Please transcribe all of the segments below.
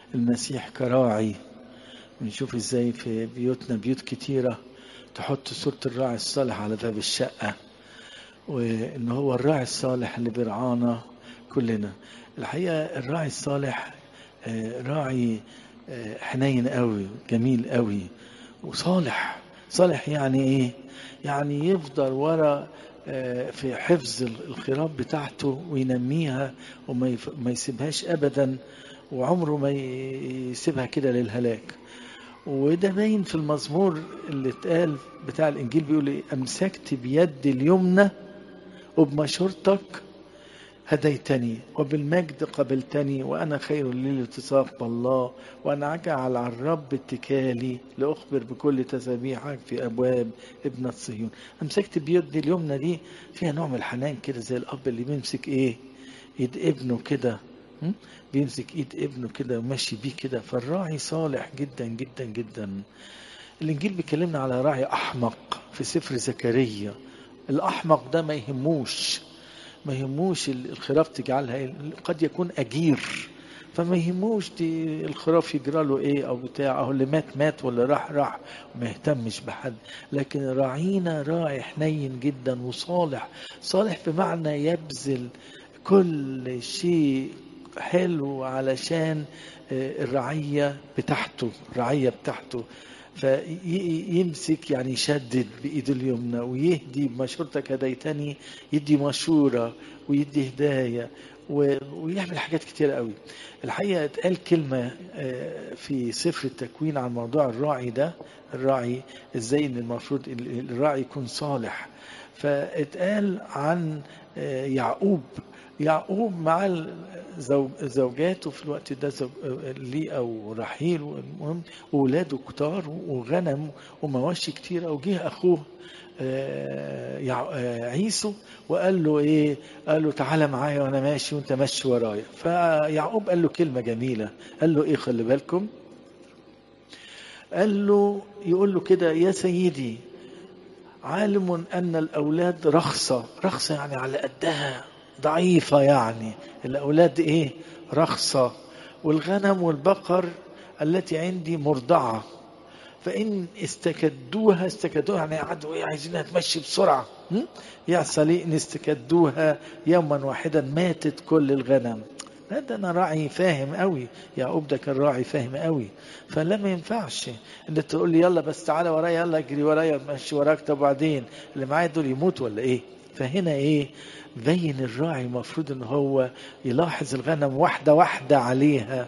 المسيح كراعي بنشوف ازاي في بيوتنا بيوت كتيرة تحط صورة الراعي الصالح على باب الشقة وان هو الراعي الصالح اللي بيرعانا كلنا الحقيقة الراعي الصالح آه، راعي آه، حنين قوي جميل قوي وصالح صالح يعني ايه يعني يفضل ورا آه، في حفظ الخراب بتاعته وينميها وما يف- ما يسيبهاش ابدا وعمره ما يسيبها كده للهلاك وده باين في المزمور اللي اتقال بتاع الانجيل بيقول ايه امسكت بيد اليمنى وبمشورتك هديتني وبالمجد قبلتني وأنا خير للاتصاف بالله وأنا أجعل على الرب اتكالي لأخبر بكل تسابيحك في أبواب ابنة صهيون أمسكت بيدي اليمنى دي فيها نوع من الحنان كده زي الأب اللي بيمسك إيه إيد ابنه كده م? بيمسك إيد ابنه كده وماشي بيه كده فالراعي صالح جدا جدا جدا الإنجيل بيكلمنا على راعي أحمق في سفر زكريا الأحمق ده ما يهموش ما يهموش ال- الخراف تجعلها إيه. قد يكون أجير فما يهموش دي الخراف يجرى له ايه او بتاع او اللي مات مات واللي راح راح ما يهتمش بحد لكن راعينا راعي حنين جدا وصالح صالح بمعنى يبذل كل شيء حلو علشان آه، الرعية بتاعته الرعية بتاعته فيمسك يعني يشدد بإيده اليمنى ويهدي بمشورتك هديتني يدي مشورة ويدي هداية و- ويعمل حاجات كتير قوي الحقيقة اتقال كلمة آه، في سفر التكوين عن موضوع الراعي ده الراعي ازاي ان المفروض ال- الراعي يكون صالح فاتقال عن آه، يعقوب يعقوب مع زوج زوجاته في الوقت ده زوج ليه او رحيل المهم وولاده كتار وغنم ومواشي كتيرة وجه اخوه آه، يع- آه، عيسو وقال له ايه قال له تعالى معايا وانا ماشي وانت ماشي ورايا فيعقوب قال له كلمة جميلة قال له ايه خلي بالكم قال له يقول له كده يا سيدي عالم ان الاولاد رخصة رخصة يعني على قدها ضعيفة يعني الاولاد ايه رخصة والغنم والبقر التي عندي مرضعة فإن استكدوها استكدوها يعني قعدوا إيه عايزينها تمشي بسرعة م? يحصل إيه إن استكدوها يوما واحدا ماتت كل الغنم هذا أنا راعي فاهم قوي يعقوب ده كان راعي فاهم قوي فلا ما ينفعش إن تقول لي يلا بس تعالى ورايا يلا اجري ورايا ماشي وراك طب وبعدين اللي معايا دول يموت ولا إيه فهنا إيه بين الراعي المفروض إن هو يلاحظ الغنم واحدة واحدة عليها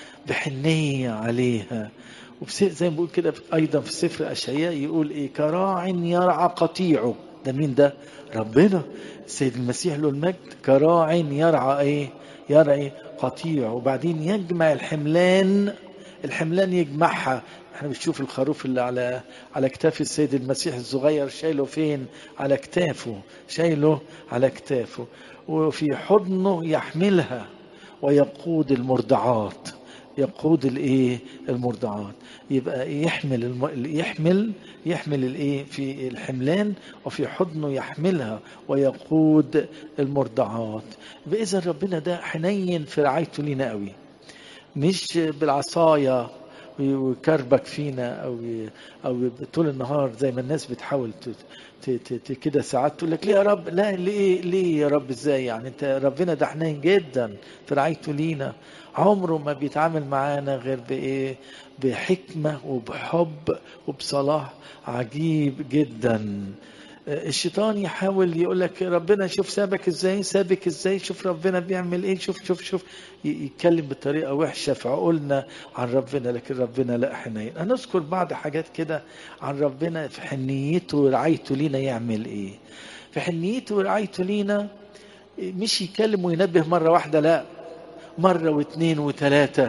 بحنية عليها وزي ما بيقول كده ايضا في سفر اشعياء يقول ايه كراع يرعى قطيعه ده مين ده ربنا السيد المسيح له المجد كراع يرعى ايه يرعى قطيعه وبعدين يجمع الحملان الحملان يجمعها احنا بنشوف الخروف اللي على على كتاف السيد المسيح الصغير شايله فين على كتافه شايله على كتافه وفي حضنه يحملها ويقود المرضعات يقود الايه المرضعات يبقى يحمل الم... يحمل يحمل الايه في الحملان وفي حضنه يحملها ويقود المرضعات باذن ربنا ده حنين في رعايته لينا قوي مش بالعصايه ويكربك فينا او او طول النهار زي ما الناس بتحاول ت... ت... ت... كده ساعات تقول لك ليه يا رب لا ليه ليه يا رب ازاي يعني انت ربنا ده حنين جدا في رعايته لينا عمره ما بيتعامل معانا غير بايه بحكمه وبحب وبصلاح عجيب جدا الشيطان يحاول يقول لك ربنا شوف سابك ازاي سابك ازاي شوف ربنا بيعمل ايه شوف شوف شوف يتكلم بطريقه وحشه في عقولنا عن ربنا لكن ربنا لا حنين هنذكر بعض حاجات كده عن ربنا في حنيته ورعايته لينا يعمل ايه في حنيته ورعايته لينا مش يكلم وينبه مره واحده لا مره واثنين وثلاثه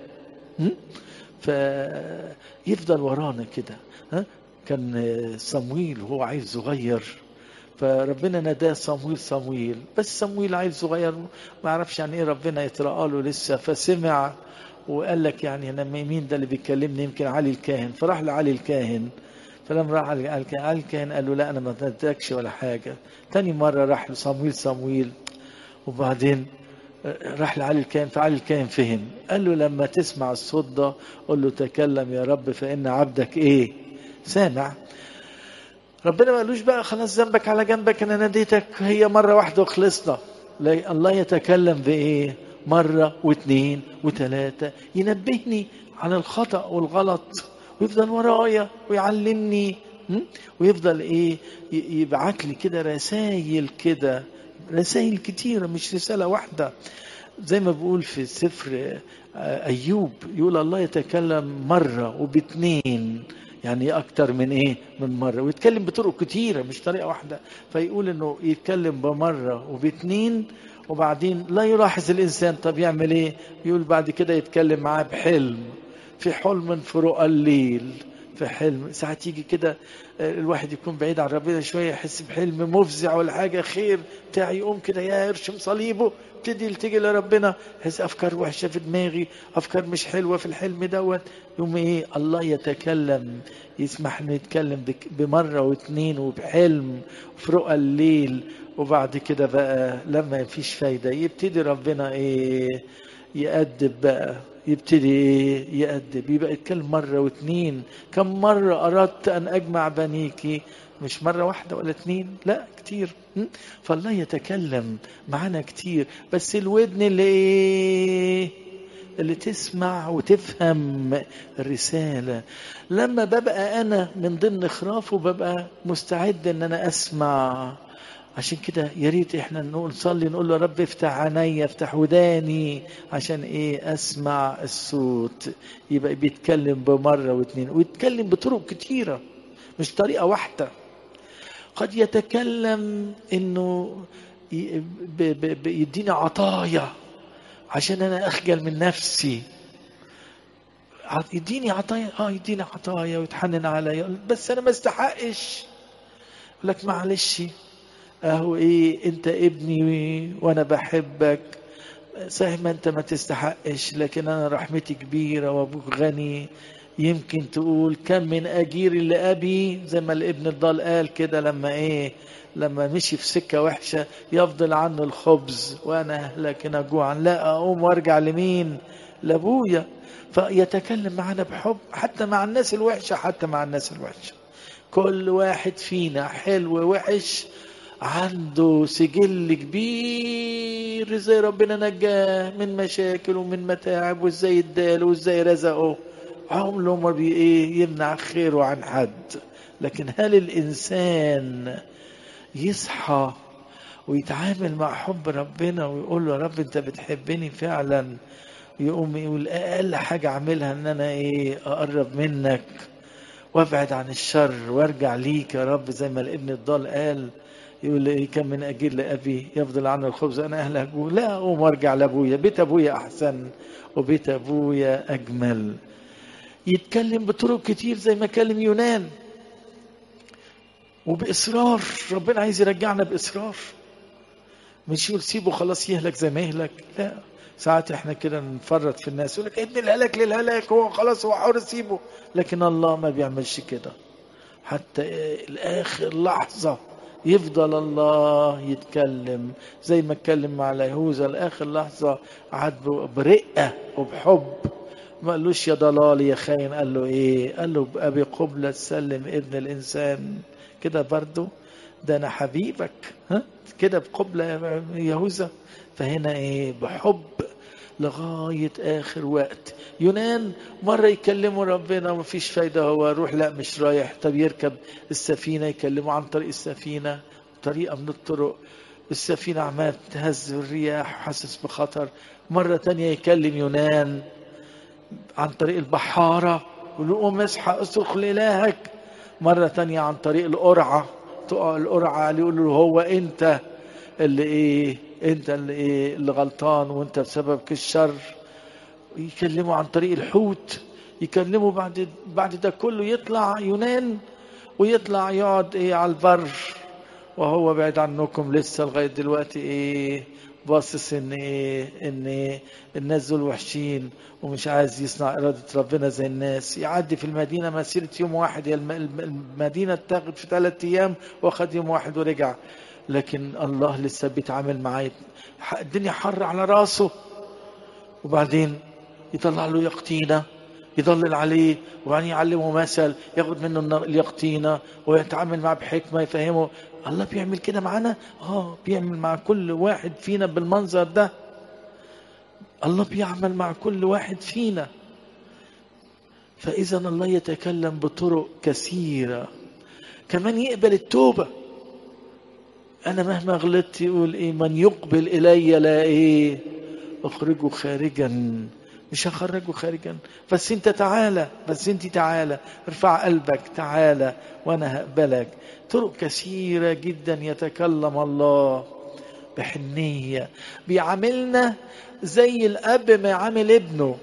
فيفضل ورانا كده ها كان صمويل وهو عيل صغير فربنا ناداه صمويل صمويل بس صمويل عيل صغير ما يعرفش يعني ايه ربنا يترقى له لسه فسمع وقال لك يعني انا مين ده اللي بيكلمني يمكن علي الكاهن فراح لعلي الكاهن فلما راح علي الكاهن علي الكاهن قال له لا انا ما ناداكش ولا حاجه تاني مره راح لصمويل صمويل وبعدين راح لعلي الكاهن فعلي الكاهن فهم قال له لما تسمع الصوت ده قل له تكلم يا رب فإن عبدك إيه سامع ربنا ما قالوش بقى خلاص ذنبك على جنبك انا ناديتك هي مره واحده وخلصنا لا الله يتكلم بايه مره واثنين وثلاثه ينبهني على الخطا والغلط ويفضل ورايا ويعلمني ويفضل ايه يبعت لي كده رسائل كده رسائل كتيره مش رساله واحده زي ما بقول في سفر ايوب يقول الله يتكلم مره وباتنين يعني اكتر من ايه من مره ويتكلم بطرق كتيره مش طريقه واحده فيقول انه يتكلم بمره وباتنين وبعدين لا يلاحظ الانسان طب يعمل ايه يقول بعد كده يتكلم معاه بحلم في حلم في رؤى الليل في حلم ساعات يجي كده الواحد يكون بعيد عن ربنا شويه يحس بحلم مفزع ولا حاجه خير بتاع يقوم كده يا يرشم صليبه ابتدي يلتجي لربنا يحس افكار وحشه في دماغي افكار مش حلوه في الحلم دوت يقوم ايه الله يتكلم يسمح له يتكلم بمره واثنين وبحلم وفي رؤى الليل وبعد كده بقى لما مفيش فايده يبتدي ربنا ايه يأدب بقى يبتدي ايه يأدب يبقى يتكلم مرة واثنين كم مرة أردت أن أجمع بنيكي مش مرة واحدة ولا اتنين لا كتير فالله يتكلم معانا كتير بس الودن اللي ايه اللي تسمع وتفهم الرسالة لما ببقى أنا من ضمن خرافه ببقى مستعد أن أنا أسمع عشان كده يا ريت احنا نقول نصلي نقول له رب افتح عيني افتح وداني عشان ايه اسمع الصوت يبقى بيتكلم بمره واثنين ويتكلم بطرق كتيره مش طريقه واحده قد يتكلم انه يديني عطايا عشان انا اخجل من نفسي يديني عطايا اه يديني عطايا ويتحنن عليا بس انا ما استحقش لك معلش اهو ايه انت ابني وانا بحبك صحيح ما انت ما تستحقش لكن انا رحمتي كبيره وابوك غني يمكن تقول كم من اجير لابي زي ما الابن الضال قال كده لما ايه لما مشي في سكه وحشه يفضل عنه الخبز وانا اهلك هنا جوعا لا اقوم وارجع لمين لابويا فيتكلم معنا بحب حتى مع الناس الوحشه حتى مع الناس الوحشه كل واحد فينا حلو وحش عنده سجل كبير ازاي ربنا نجاه من مشاكل ومن متاعب وازاي اداله وازاي رزقه عمره ما بي ايه يمنع خيره عن حد لكن هل الانسان يصحى ويتعامل مع حب ربنا ويقول له يا رب انت بتحبني فعلا يقوم يقول اقل حاجه اعملها ان انا ايه اقرب منك وابعد عن الشر وارجع ليك يا رب زي ما الابن الضال قال يقول لي كم من اجير لابي يفضل عنه الخبز انا اهل ابوه لا اقوم وارجع لابويا بيت ابويا احسن وبيت ابويا اجمل يتكلم بطرق كتير زي ما كلم يونان وباصرار ربنا عايز يرجعنا باصرار مش يقول سيبه خلاص يهلك زي ما يهلك لا ساعات احنا كده نفرط في الناس يقول لك ابن الهلاك للهلاك هو خلاص هو حر سيبه لكن الله ما بيعملش كده حتى الاخر لحظه يفضل الله يتكلم زي ما اتكلم مع يهوذا لاخر لحظه عاد برقه وبحب ما قالوش يا ضلال يا خاين قال له ايه قال له بأبي قبلة سلم ابن الإنسان كده برضو ده أنا حبيبك ها كده بقبلة يهوذا فهنا ايه بحب لغاية آخر وقت يونان مرة يكلموا ربنا ومفيش فايدة هو روح لا مش رايح طب يركب السفينة يكلموا عن طريق السفينة طريقة من الطرق السفينة عمالة تهز الرياح حاسس بخطر مرة تانية يكلم يونان عن طريق البحارة يقول له قوم اصحى اصرخ لإلهك مرة تانية عن طريق القرعة تقع القرعة عليه يقول له هو أنت اللي إيه أنت اللي إيه اللي غلطان وأنت بسببك الشر يكلموا عن طريق الحوت يكلموا بعد بعد ده كله يطلع يونان ويطلع يقعد إيه على البر وهو بعيد عنكم لسه لغاية دلوقتي إيه باصص ان ايه ان ايه الناس دول وحشين ومش عايز يصنع اراده ربنا زي الناس يعدي في المدينه مسيره يوم واحد هي المدينه اتاخد في ثلاث ايام واخد يوم واحد ورجع لكن الله لسه بيتعامل معاه الدنيا حر على راسه وبعدين يطلع له يقطينه يضلل عليه وبعدين يعلمه مثل ياخد منه اليقطينه ويتعامل معاه بحكمه يفهمه الله بيعمل كده معانا اه بيعمل مع كل واحد فينا بالمنظر ده الله بيعمل مع كل واحد فينا فاذا الله يتكلم بطرق كثيره كمان يقبل التوبه انا مهما غلطت يقول ايه من يقبل الي لا ايه اخرجه خارجا مش هخرجه خارجا بس انت تعالى بس انت تعالى ارفع قلبك تعالى وانا هقبلك طرق كثيرة جدا يتكلم الله بحنية بيعاملنا زي الاب ما يعامل ابنه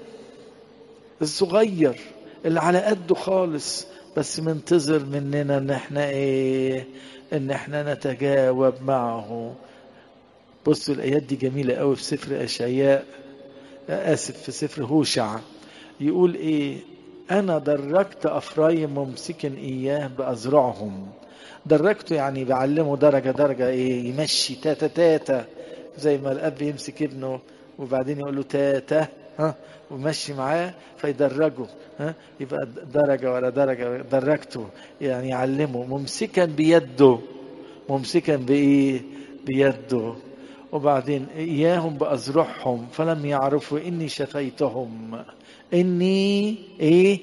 الصغير اللي على قده خالص بس منتظر مننا ان احنا ايه ان احنا نتجاوب معه بصوا الايات دي جميله قوي في سفر اشعياء اسف في سفر هوشع يقول ايه انا درجت افرايم ممسكا اياه بازرعهم درجته يعني بعلمه درجه درجه ايه يمشي تاتا تاتا زي ما الاب يمسك ابنه وبعدين يقول له تاتا ها ومشي معاه فيدرجه ها يبقى درجه ورا درجه درجته يعني يعلمه ممسكا بيده ممسكا بايه بيده وبعدين إياهم بأزرعهم فلم يعرفوا إني شفيتهم إني إيه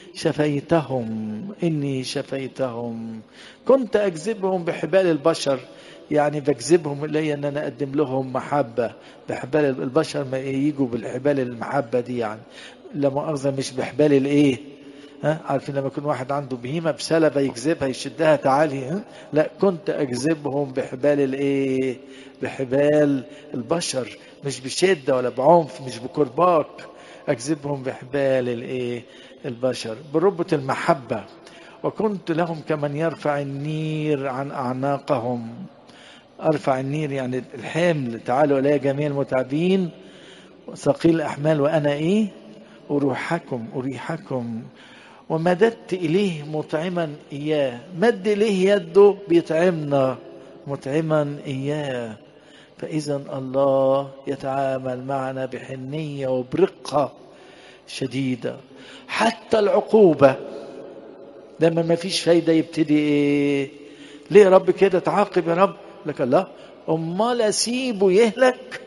شفيتهم إني شفيتهم كنت أجذبهم بحبال البشر يعني بجذبهم إلي أن أنا أقدم لهم محبة بحبال البشر ما يجوا بالحبال المحبة دي يعني لا مؤاخذة مش بحبال الإيه ها عارفين لما يكون واحد عنده بهيمة بسلبة يجذبها يشدها تعالي ها لا كنت أجذبهم بحبال الإيه بحبال البشر مش بشدة ولا بعنف مش بكرباك أجذبهم بحبال الإيه البشر بربة المحبة وكنت لهم كمن يرفع النير عن أعناقهم أرفع النير يعني الحمل تعالوا إلي جميع المتعبين ثقيل الأحمال وأنا إيه أروحكم أريحكم ومددت إليه مطعما إياه مد إليه يده بيطعمنا مطعما إياه فإذا الله يتعامل معنا بحنية وبرقة شديدة حتى العقوبة لما ما فيش فايدة يبتدي إيه ليه يا رب كده تعاقب يا رب لك الله أمال أسيبه يهلك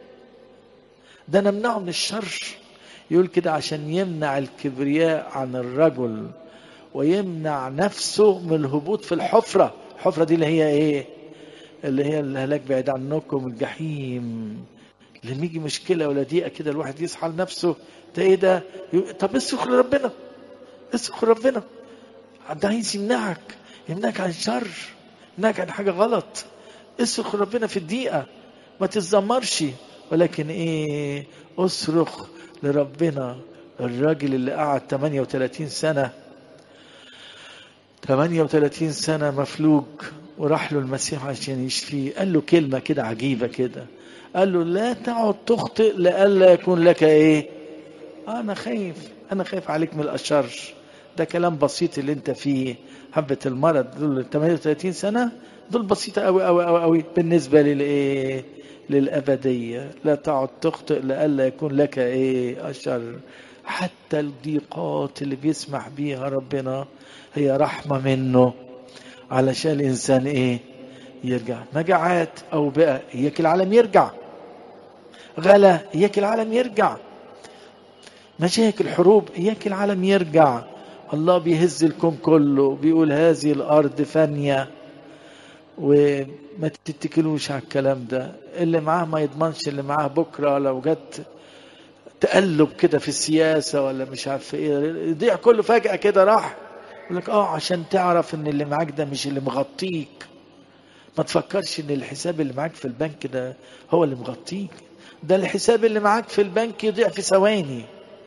ده أنا أمنعه من الشر يقول كده عشان يمنع الكبرياء عن الرجل ويمنع نفسه من الهبوط في الحفرة الحفرة دي اللي هي ايه اللي هي الهلاك بعيد عنكم الجحيم لما يجي مشكلة ولا ضيقة كده الواحد يصحى لنفسه ده ايه ده طب اصرخ لربنا اصرخ لربنا ده عايز يمنعك يمنعك عن شر يمنعك عن حاجة غلط اصرخ لربنا في الدقيقة ما تتذمرش ولكن ايه اصرخ لربنا الراجل اللي قعد 38 سنة 38 سنة مفلوج وراح له المسيح عشان يشفيه قال له كلمة كده عجيبة كده قال له لا تعد تخطئ لئلا يكون لك ايه انا خايف انا خايف عليك من الاشر ده كلام بسيط اللي انت فيه حبة المرض دول 38 سنة دول بسيطة قوي قوي قوي قوي بالنسبة للايه للأبدية لا تعد تخطئ لئلا يكون لك ايه أشر حتى الضيقات اللي بيسمح بيها ربنا هي رحمة منه علشان الإنسان ايه يرجع مجاعات أو بقى إياك العالم يرجع غلا إياك العالم يرجع مشاكل حروب إياك العالم يرجع الله بيهز الكون كله بيقول هذه الأرض فانية وما تتكلوش على الكلام ده اللي معاه ما يضمنش اللي معاه بكرة لو جت تقلب كده في السياسة ولا مش عارف ايه يضيع كله فجأة كده راح يقول لك اه عشان تعرف ان اللي معاك ده مش اللي مغطيك ما تفكرش ان الحساب اللي معاك في البنك ده هو اللي مغطيك ده الحساب اللي معاك في البنك يضيع في ثواني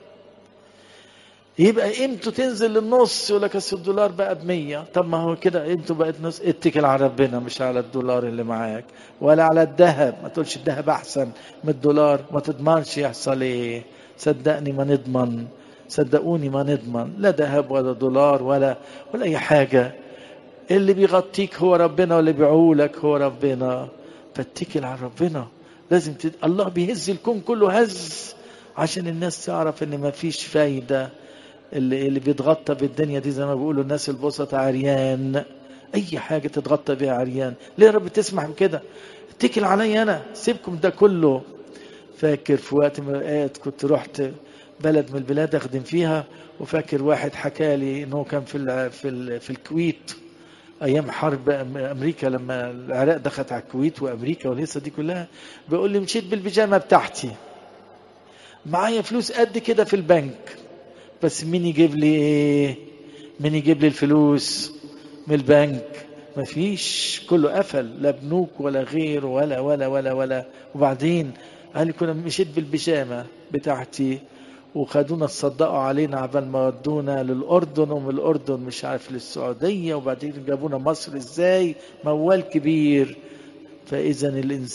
يبقى قيمته تنزل للنص يقول لك اصل الدولار بقى ب 100 طب ما هو كده قيمته بقت نص اتكل على ربنا مش على الدولار اللي معاك ولا على الذهب ما تقولش الذهب احسن من الدولار ما تضمنش يحصل ايه صدقني ما نضمن صدقوني ما نضمن لا ذهب ولا دولار ولا ولا اي حاجه اللي بيغطيك هو ربنا واللي بيعولك هو ربنا فاتكل على ربنا لازم تد... الله بيهز الكون كله هز عشان الناس تعرف ان مفيش فايدة اللي, اللي بيتغطى بالدنيا دي زي ما بيقولوا الناس البسطة عريان اي حاجة تتغطى بيها عريان ليه يا رب تسمح بكده اتكل عليا انا سيبكم ده كله فاكر في وقت من الاوقات كنت رحت بلد من البلاد اخدم فيها وفاكر واحد حكى لي انه كان في ال في ال في الكويت ايام حرب امريكا لما العراق دخلت على الكويت وامريكا والهيصه دي كلها بيقول لي مشيت بالبيجامه بتاعتي معايا فلوس قد كده في البنك بس مين يجيب لي ايه مين يجيب لي الفلوس من البنك مفيش كله قفل لا بنوك ولا غير ولا ولا ولا ولا وبعدين قال لي كنا مشيت بالبيجامه بتاعتي وخدونا تصدقوا علينا عبال ما ودونا للأردن ومن الأردن مش عارف للسعودية وبعدين جابونا مصر ازاي موال كبير فإذا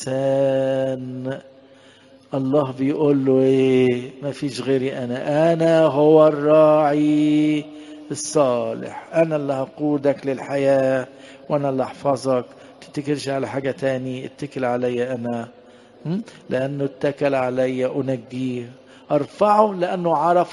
الإنسان الله بيقول له ايه ما فيش غيري أنا أنا هو الراعي الصالح أنا اللي هقودك للحياة وأنا اللي أحفظك تتكلش على حاجة تاني اتكل عليا أنا لأنه اتكل عليا أنجيه ارفعه لانه عرف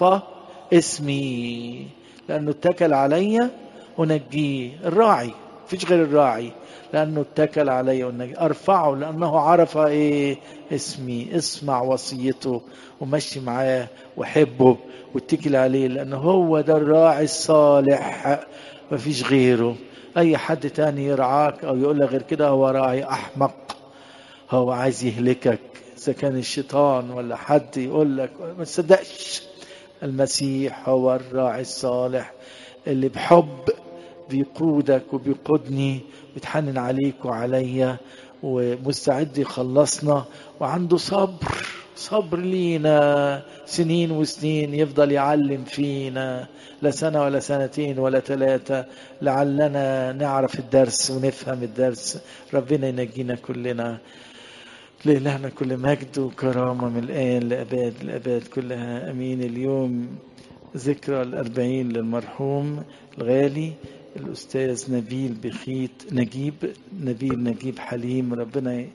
اسمي لانه اتكل علي انجيه الراعي فيش غير الراعي لانه اتكل علي ونجي ارفعه لانه عرف ايه اسمي اسمع وصيته ومشي معاه وحبه واتكل عليه لانه هو ده الراعي الصالح مفيش غيره اي حد تاني يرعاك او يقول لك غير كده هو راعي احمق هو عايز يهلكك إذا كان الشيطان ولا حد يقول لك ما تصدقش المسيح هو الراعي الصالح اللي بحب بيقودك وبيقودني بيتحنن عليك وعليا ومستعد يخلصنا وعنده صبر صبر لينا سنين وسنين يفضل يعلم فينا لا سنة ولا سنتين ولا ثلاثة لعلنا نعرف الدرس ونفهم الدرس ربنا ينجينا كلنا لإلهنا كل مجد وكرامة من الآن لأباد الأباد كلها أمين اليوم ذكرى الأربعين للمرحوم الغالي الأستاذ نبيل بخيت نجيب نبيل نجيب حليم ربنا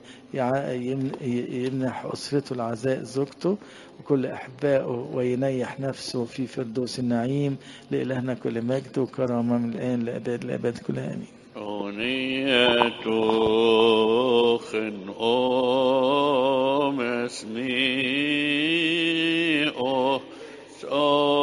يمنح أسرته العزاء زوجته وكل أحبائه وينيح نفسه في فردوس النعيم لإلهنا كل مجد وكرامة من الآن لأباد الأباد كلها آمين أغنية خن أم اسمي